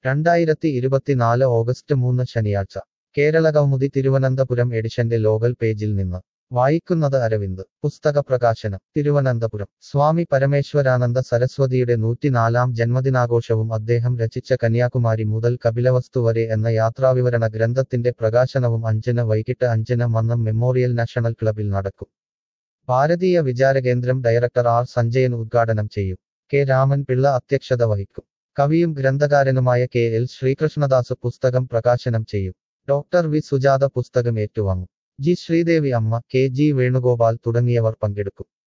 രണ്ടായിരത്തി ഇരുപത്തിനാല് ഓഗസ്റ്റ് മൂന്ന് ശനിയാഴ്ച കേരള കൗമുദി തിരുവനന്തപുരം എഡിഷന്റെ ലോകൽ പേജിൽ നിന്ന് വായിക്കുന്നത് അരവിന്ദ് പുസ്തക പ്രകാശനം തിരുവനന്തപുരം സ്വാമി പരമേശ്വരാനന്ദ സരസ്വതിയുടെ നൂറ്റിനാലാം ജന്മദിനാഘോഷവും അദ്ദേഹം രചിച്ച കന്യാകുമാരി മുതൽ കപിലവസ്തു വരെ എന്ന യാത്രാവിവരണ ഗ്രന്ഥത്തിന്റെ പ്രകാശനവും അഞ്ചിന് വൈകിട്ട് അഞ്ചിന് മന്നം മെമ്മോറിയൽ നാഷണൽ ക്ലബിൽ നടക്കും ഭാരതീയ വിചാരകേന്ദ്രം ഡയറക്ടർ ആർ സഞ്ജയൻ ഉദ്ഘാടനം ചെയ്യും കെ രാമൻ പിള്ള അധ്യക്ഷത വഹിക്കും കവിയും ഗ്രന്ഥകാരനുമായ കെ എൽ ശ്രീകൃഷ്ണദാസ് പുസ്തകം പ്രകാശനം ചെയ്യും ഡോക്ടർ വി സുജാത പുസ്തകം ഏറ്റുവാങ്ങും ജി ശ്രീദേവി അമ്മ കെ ജി വേണുഗോപാൽ തുടങ്ങിയവർ പങ്കെടുക്കും